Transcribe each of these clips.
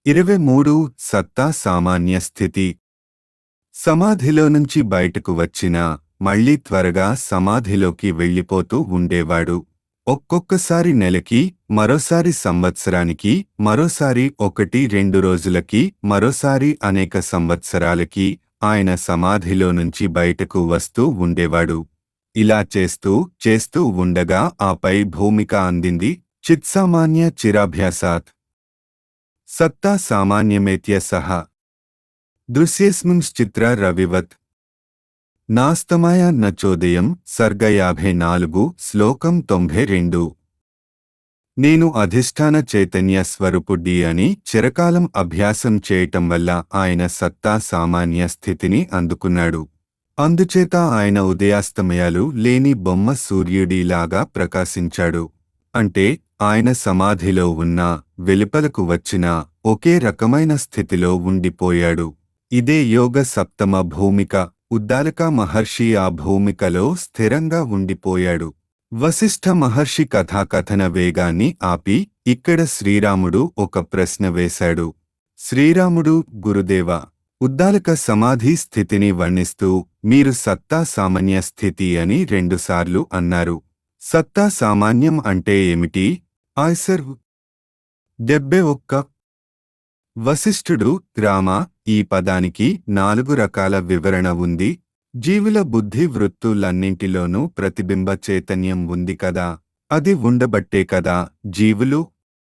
ఇరవై మూడు సత్తా సామాన్య స్థితి సమాధిలో నుంచి బయటకు వచ్చినా మళ్ళీ త్వరగా సమాధిలోకి వెళ్ళిపోతూ ఉండేవాడు ఒక్కొక్కసారి నెలకి మరోసారి సంవత్సరానికి మరోసారి ఒకటి రెండు రోజులకి మరోసారి అనేక సంవత్సరాలకి ఆయన సమాధిలో నుంచి బయటకు వస్తూ ఉండేవాడు ఇలా చేస్తూ చేస్తూ ఉండగా ఆపై భూమిక అందింది చిత్సామాన్య చిరాభ్యాసాత్ సత్తా సామాన్యమేత్య సహ దృశ్యేస్మింశ్చిత్ర రవివత్ నాస్తమాయ నచోదయం సర్గ యాభై నాలుగు శ్లోకం తొంభై రెండు నేను అధిష్టాన చైతన్య స్వరూపుడ్డి అని చిరకాలం అభ్యాసం చేయటం వల్ల ఆయన సత్తా సామాన్య స్థితిని అందుకున్నాడు అందుచేత ఆయన ఉదయాస్తమయాలు లేని బొమ్మ సూర్యుడిలాగా ప్రకాశించాడు అంటే ఆయన సమాధిలో ఉన్న వెలుపలకు వచ్చిన ఒకే రకమైన స్థితిలో ఉండిపోయాడు ఇదే యోగ సప్తమ భూమిక ఉద్దాలక మహర్షి ఆ భూమికలో స్థిరంగా ఉండిపోయాడు వశిష్ఠ మహర్షి కథాకథన వేగాన్ని ఆపి ఇక్కడ శ్రీరాముడు ఒక ప్రశ్న వేశాడు శ్రీరాముడు గురుదేవ ఉద్దాలక సమాధి స్థితిని వర్ణిస్తూ మీరు సత్తా సామాన్య స్థితి అని రెండుసార్లు అన్నారు సత్తా సామాన్యం అంటే ఏమిటి ఆయ్సర్ డెబ్బై ఒక్క వశిష్ఠుడు రామ ఈ పదానికి నాలుగు రకాల వివరణ ఉంది జీవుల బుద్ధి వృత్తులన్నింటిలోనూ ప్రతిబింబ చైతన్యం ఉంది కదా అది ఉండబట్టే కదా జీవులు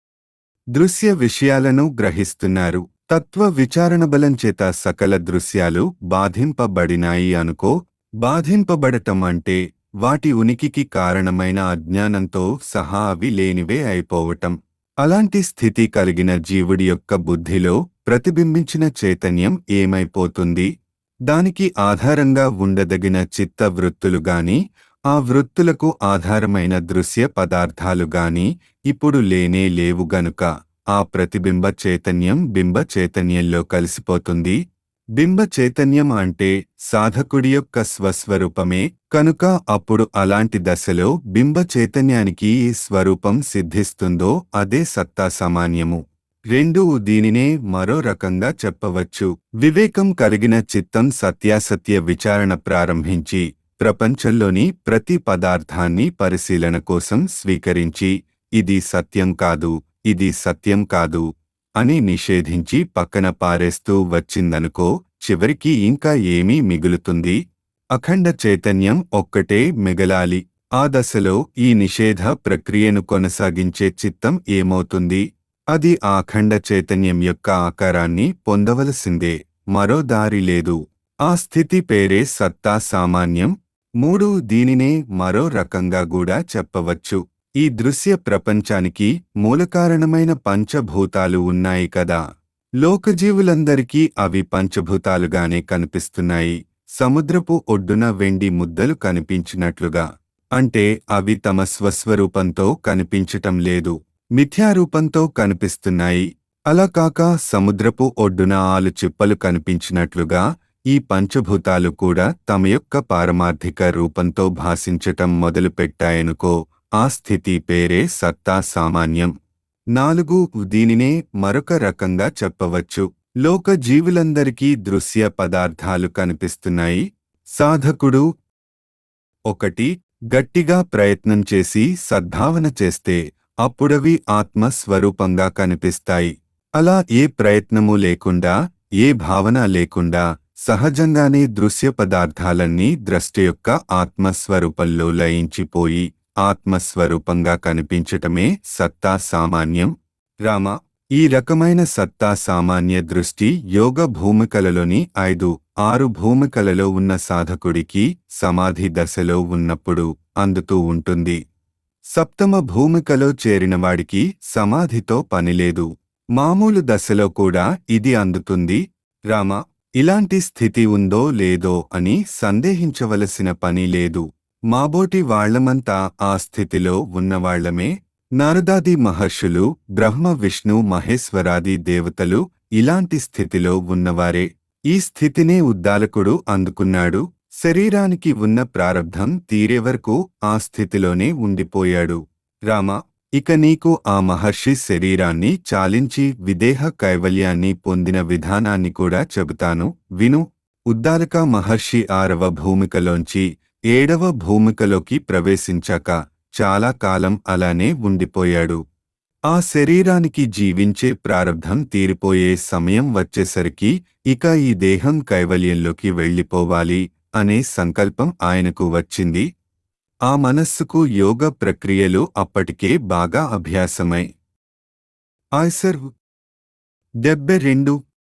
దృశ్య విషయాలను గ్రహిస్తున్నారు తత్వ విచారణ బలం చేత సకల దృశ్యాలు బాధింపబడినాయి అనుకో బాధింపబడటం అంటే వాటి ఉనికికి కారణమైన అజ్ఞానంతో సహా అవి లేనివే అయిపోవటం అలాంటి స్థితి కలిగిన జీవుడి యొక్క బుద్ధిలో ప్రతిబింబించిన చైతన్యం ఏమైపోతుంది దానికి ఆధారంగా ఉండదగిన చిత్త వృత్తులు గాని ఆ వృత్తులకు ఆధారమైన దృశ్య పదార్థాలు గాని ఇప్పుడు లేనే లేవు గనుక ఆ ప్రతిబింబ చైతన్యం బింబ చైతన్యంలో కలిసిపోతుంది బింబ చైతన్యం అంటే సాధకుడి యొక్క స్వస్వరూపమే కనుక అప్పుడు అలాంటి దశలో బింబ చైతన్యానికి ఈ స్వరూపం సిద్ధిస్తుందో అదే సత్తా సామాన్యము రెండు దీనినే మరో రకంగా చెప్పవచ్చు వివేకం కలిగిన చిత్తం సత్యాసత్య విచారణ ప్రారంభించి ప్రపంచంలోని ప్రతి పదార్థాన్ని పరిశీలన కోసం స్వీకరించి ఇది సత్యం కాదు ఇది సత్యం కాదు అని నిషేధించి పక్కన పారేస్తూ వచ్చిందనుకో చివరికి ఇంకా ఏమీ మిగులుతుంది అఖండ చైతన్యం ఒక్కటే మిగలాలి ఆ దశలో ఈ నిషేధ ప్రక్రియను కొనసాగించే చిత్తం ఏమవుతుంది అది ఆ అఖండ చైతన్యం యొక్క ఆకారాన్ని పొందవలసిందే మరో దారి లేదు ఆ స్థితి పేరే సత్తా సామాన్యం మూడు దీనినే మరో రకంగా కూడా చెప్పవచ్చు ఈ దృశ్య ప్రపంచానికి మూలకారణమైన పంచభూతాలు ఉన్నాయి కదా లోకజీవులందరికీ అవి పంచభూతాలుగానే కనిపిస్తున్నాయి సముద్రపు ఒడ్డున వెండి ముద్దలు కనిపించినట్లుగా అంటే అవి తమ స్వస్వరూపంతో కనిపించటం లేదు మిథ్యారూపంతో కనిపిస్తున్నాయి అలా కాక సముద్రపు ఒడ్డున ఆలు చిప్పలు కనిపించినట్లుగా ఈ పంచభూతాలు కూడా తమ యొక్క పారమార్థిక రూపంతో భాషించటం మొదలుపెట్టాయనుకో ఆ స్థితి పేరే సత్తా సామాన్యం నాలుగు దీనినే మరొక రకంగా చెప్పవచ్చు లోక జీవులందరికీ దృశ్య పదార్థాలు కనిపిస్తున్నాయి సాధకుడు ఒకటి గట్టిగా ప్రయత్నం చేసి సద్భావన చేస్తే అప్పుడవి ఆత్మ స్వరూపంగా కనిపిస్తాయి అలా ఏ ప్రయత్నము లేకుండా ఏ భావన లేకుండా సహజంగానే దృశ్య పదార్థాలన్నీ ద్రష్ట యొక్క ఆత్మస్వరూపంలో లయించిపోయి ఆత్మస్వరూపంగా కనిపించటమే సత్తా సామాన్యం రామ ఈ రకమైన సత్తా సామాన్య దృష్టి యోగ భూమికలలోని ఐదు ఆరు భూమికలలో ఉన్న సాధకుడికి సమాధి దశలో ఉన్నప్పుడు అందుతూ ఉంటుంది సప్తమ భూమికలో చేరినవాడికి సమాధితో పనిలేదు మామూలు దశలో కూడా ఇది అందుతుంది రామ ఇలాంటి స్థితి ఉందో లేదో అని సందేహించవలసిన పని లేదు మాబోటి వాళ్లమంతా ఆ స్థితిలో ఉన్నవాళ్లమే నారదాది మహర్షులు బ్రహ్మ విష్ణు మహేశ్వరాది దేవతలు ఇలాంటి స్థితిలో ఉన్నవారే ఈ స్థితినే ఉద్దాలకుడు అందుకున్నాడు శరీరానికి ఉన్న ప్రారబ్ధం తీరే వరకు ఆ స్థితిలోనే ఉండిపోయాడు రామ ఇక నీకు ఆ మహర్షి శరీరాన్ని చాలించి విదేహ కైవల్యాన్ని పొందిన విధానాన్ని కూడా చెబుతాను విను ఉద్దాలక మహర్షి ఆరవ భూమికలోంచి ఏడవ భూమికలోకి ప్రవేశించాక చాలా కాలం అలానే ఉండిపోయాడు ఆ శరీరానికి జీవించే ప్రారంధం తీరిపోయే సమయం వచ్చేసరికి ఇక ఈ దేహం కైవల్యంలోకి వెళ్ళిపోవాలి అనే సంకల్పం ఆయనకు వచ్చింది ఆ మనస్సుకు యోగ ప్రక్రియలు అప్పటికే బాగా అభ్యాసమై ఆయ్సర్ డెబ్బె రెండు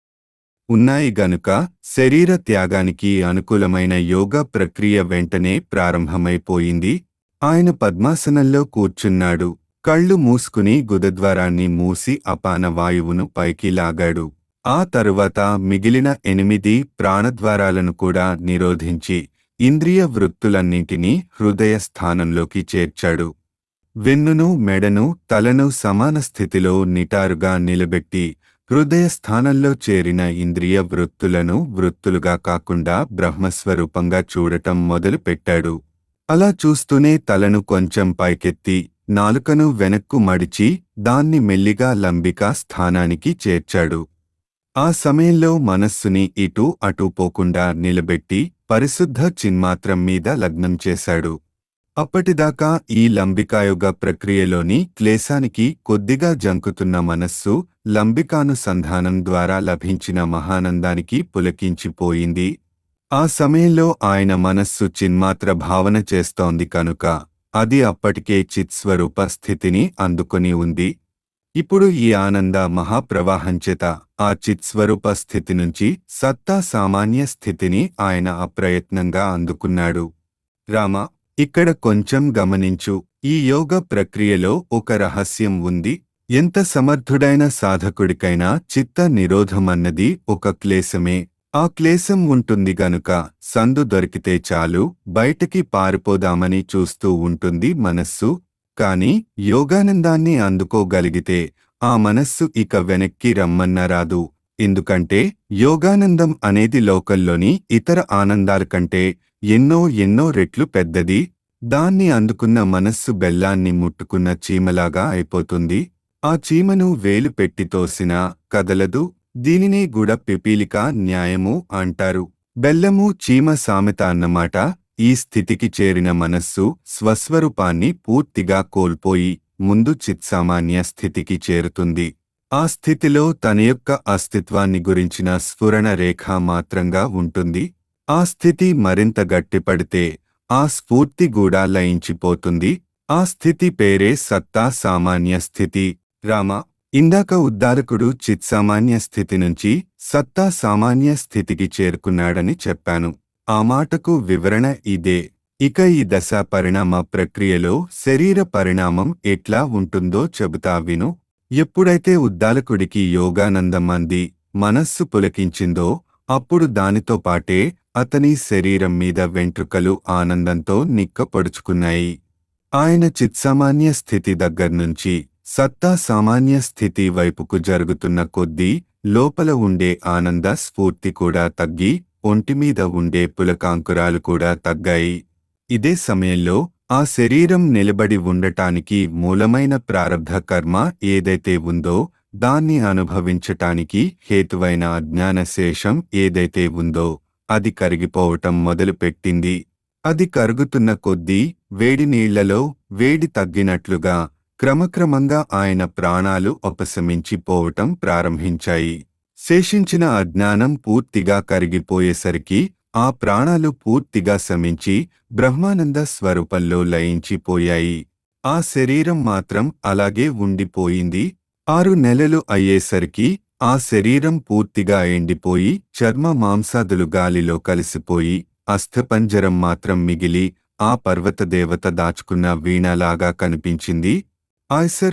ఉన్నాయి గనుక శరీర త్యాగానికి అనుకూలమైన యోగ ప్రక్రియ వెంటనే ప్రారంభమైపోయింది ఆయన పద్మాసనంలో కూర్చున్నాడు కళ్ళు మూసుకుని గుదద్వారాన్ని మూసి అపాన వాయువును పైకి లాగాడు ఆ తరువాత మిగిలిన ఎనిమిది ప్రాణద్వారాలను కూడా నిరోధించి ఇంద్రియ వృత్తులన్నింటినీ హృదయ స్థానంలోకి చేర్చాడు వెన్నును మెడను తలను సమాన స్థితిలో నిటారుగా నిలబెట్టి హృదయ స్థానంలో చేరిన ఇంద్రియ వృత్తులను వృత్తులుగా కాకుండా బ్రహ్మస్వరూపంగా చూడటం మొదలుపెట్టాడు అలా చూస్తూనే తలను కొంచెం పైకెత్తి నాలుకను వెనక్కు మడిచి దాన్ని మెల్లిగా లంబికా స్థానానికి చేర్చాడు ఆ సమయంలో మనస్సుని ఇటూ అటూ పోకుండా నిలబెట్టి పరిశుద్ధ చిన్మాత్రం మీద లగ్నం చేశాడు అప్పటిదాకా ఈ లంబికాయుగ ప్రక్రియలోని క్లేశానికి కొద్దిగా జంకుతున్న మనస్సు లంబికానుసంధానం ద్వారా లభించిన మహానందానికి పులకించిపోయింది ఆ సమయంలో ఆయన మనస్సు చిన్మాత్ర భావన చేస్తోంది కనుక అది అప్పటికే చిత్స్వరూప స్థితిని అందుకొని ఉంది ఇప్పుడు ఈ ఆనంద మహాప్రవాహంచేత ఆ చిత్స్వరూప స్థితి నుంచి సత్తా సామాన్య స్థితిని ఆయన అప్రయత్నంగా అందుకున్నాడు రామ ఇక్కడ కొంచెం గమనించు ఈ యోగ ప్రక్రియలో ఒక రహస్యం ఉంది ఎంత సమర్థుడైన సాధకుడికైనా చిత్త నిరోధమన్నది ఒక క్లేశమే ఆ క్లేశం ఉంటుంది గనుక సందు దొరికితే చాలు బయటికి పారిపోదామని చూస్తూ ఉంటుంది మనస్సు కాని యోగానందాన్ని అందుకోగలిగితే ఆ మనస్సు ఇక వెనక్కి రమ్మన్న రాదు ఎందుకంటే యోగానందం అనేది లోకల్లోని ఇతర ఆనందాల కంటే ఎన్నో ఎన్నో రెట్లు పెద్దది దాన్ని అందుకున్న మనస్సు బెల్లాన్ని ముట్టుకున్న చీమలాగా అయిపోతుంది ఆ చీమను వేలు పెట్టి తోసినా కదలదు దీనినే గుడ పిపీలిక న్యాయము అంటారు బెల్లము చీమ సామెత అన్నమాట ఈ స్థితికి చేరిన మనస్సు స్వస్వరూపాన్ని పూర్తిగా కోల్పోయి ముందు చిత్సామాన్య స్థితికి చేరుతుంది ఆ స్థితిలో తన యొక్క అస్తిత్వాన్ని గురించిన స్ఫురణ రేఖ మాత్రంగా ఉంటుంది ఆ స్థితి మరింత గట్టిపడితే ఆ స్ఫూర్తి కూడా లయించిపోతుంది ఆ స్థితి పేరే సత్తా సామాన్య స్థితి రామ ఇందాక ఉద్దారకుడు చిత్సామాన్య స్థితి నుంచి సత్తా సామాన్య స్థితికి చేరుకున్నాడని చెప్పాను ఆ మాటకు వివరణ ఇదే ఇక ఈ దశ పరిణామ ప్రక్రియలో శరీర పరిణామం ఎట్లా ఉంటుందో చెబుతా విను ఎప్పుడైతే ఉద్దాలకుడికి యోగానందం అంది మనస్సు పులకించిందో అప్పుడు దానితో పాటే అతని శరీరం మీద వెంట్రుకలు ఆనందంతో నిక్కపొడుచుకున్నాయి ఆయన చిత్సామాన్య స్థితి దగ్గర్నుంచి సత్తా సామాన్య స్థితి వైపుకు జరుగుతున్న కొద్దీ లోపల ఉండే ఆనంద స్ఫూర్తి కూడా తగ్గి ఒంటిమీద ఉండే పులకాంకురాలు కూడా తగ్గాయి ఇదే సమయంలో ఆ శరీరం నిలబడి ఉండటానికి మూలమైన ప్రారబ్ధ కర్మ ఏదైతే ఉందో దాన్ని అనుభవించటానికి హేతువైన అజ్ఞాన శేషం ఏదైతే ఉందో అది కరిగిపోవటం మొదలుపెట్టింది అది కరుగుతున్న కొద్దీ వేడి నీళ్లలో వేడి తగ్గినట్లుగా క్రమక్రమంగా ఆయన ప్రాణాలు ఉపశమించిపోవటం ప్రారంభించాయి శేషించిన అజ్ఞానం పూర్తిగా కరిగిపోయేసరికి ఆ ప్రాణాలు పూర్తిగా శమించి బ్రహ్మానంద స్వరూపంలో లయించిపోయాయి ఆ శరీరం మాత్రం అలాగే ఉండిపోయింది ఆరు నెలలు అయ్యేసరికి ఆ శరీరం పూర్తిగా ఎండిపోయి చర్మ మాంసాదులు గాలిలో కలిసిపోయి అస్థపంజరం మాత్రం మిగిలి ఆ పర్వతదేవత దాచుకున్న వీణలాగా కనిపించింది ఆయ్సర్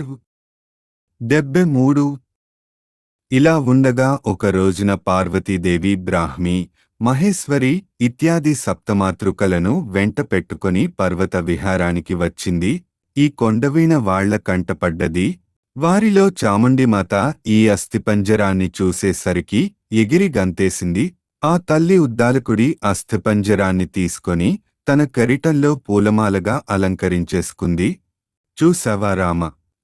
డెబ్బె మూడు ఇలా ఉండగా ఒక రోజున పార్వతీదేవి బ్రాహ్మి మహేశ్వరి ఇత్యాది సప్తమాతృకలను వెంట పెట్టుకొని పర్వత విహారానికి వచ్చింది ఈ కొండవీణ వాళ్ల కంటపడ్డది వారిలో చాముండిమాత ఈ అస్థిపంజరాన్ని చూసేసరికి ఎగిరి గంతేసింది ఆ తల్లి ఉద్దాలకుడి అస్థిపంజరాన్ని తీసుకొని తన కరిటంలో పూలమాలగా అలంకరించేసుకుంది చూసావా రామ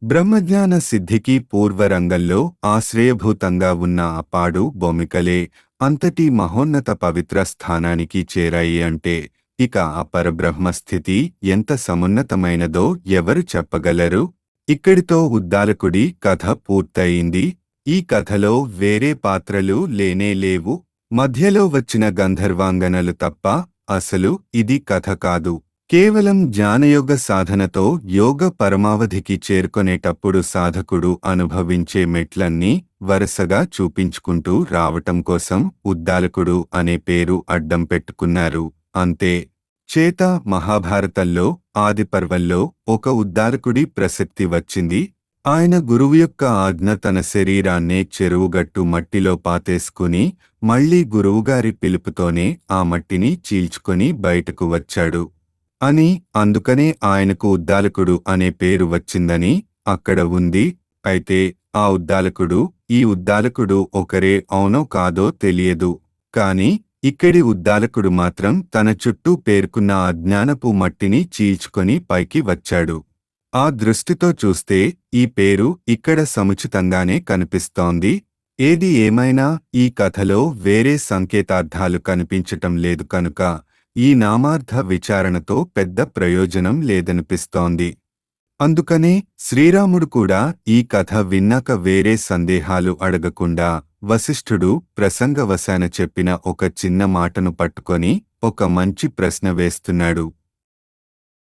బ్రహ్మజ్ఞాన సిద్ధికి పూర్వరంగంలో ఆశ్రయభూతంగా ఉన్న అపాడు బొమికలే అంతటి మహోన్నత పవిత్ర స్థానానికి చేరాయి అంటే ఇక ఆ పరబ్రహ్మ స్థితి ఎంత సమున్నతమైనదో ఎవరు చెప్పగలరు ఇక్కడితో ఉద్దాలకుడి కథ పూర్తయింది ఈ కథలో వేరే పాత్రలు లేనే లేవు మధ్యలో వచ్చిన గంధర్వాంగనలు తప్ప అసలు ఇది కథ కాదు కేవలం జ్ఞానయోగ సాధనతో యోగ పరమావధికి చేరుకొనేటప్పుడు సాధకుడు అనుభవించే మెట్లన్నీ వరుసగా చూపించుకుంటూ రావటం కోసం ఉద్దాలకుడు అనే పేరు అడ్డం పెట్టుకున్నారు అంతే చేత మహాభారతంలో ఆదిపర్వంలో ఒక ఉద్దారకుడి ప్రసక్తి వచ్చింది ఆయన గురువు యొక్క ఆజ్ఞ తన శరీరాన్నే చెరువుగట్టు మట్టిలో పాతేసుకుని మళ్లీ గురువుగారి పిలుపుతోనే ఆ మట్టిని చీల్చుకొని బయటకు వచ్చాడు అని అందుకనే ఆయనకు ఉద్దాలకుడు అనే పేరు వచ్చిందని అక్కడ ఉంది అయితే ఆ ఉద్దాలకుడు ఈ ఉద్దాలకుడు ఒకరే అవునో కాదో తెలియదు కాని ఇక్కడి ఉద్దాలకుడు మాత్రం తన చుట్టూ పేర్కొన్న అజ్ఞానపు మట్టిని చీల్చుకొని పైకి వచ్చాడు ఆ దృష్టితో చూస్తే ఈ పేరు ఇక్కడ సముచితంగానే కనిపిస్తోంది ఏది ఏమైనా ఈ కథలో వేరే సంకేతార్థాలు కనిపించటం లేదు కనుక ఈ నామార్థ విచారణతో పెద్ద ప్రయోజనం లేదనిపిస్తోంది అందుకనే శ్రీరాముడు కూడా ఈ కథ విన్నాక వేరే సందేహాలు అడగకుండా వశిష్ఠుడు ప్రసంగవశాన చెప్పిన ఒక చిన్న మాటను పట్టుకొని ఒక మంచి ప్రశ్న వేస్తున్నాడు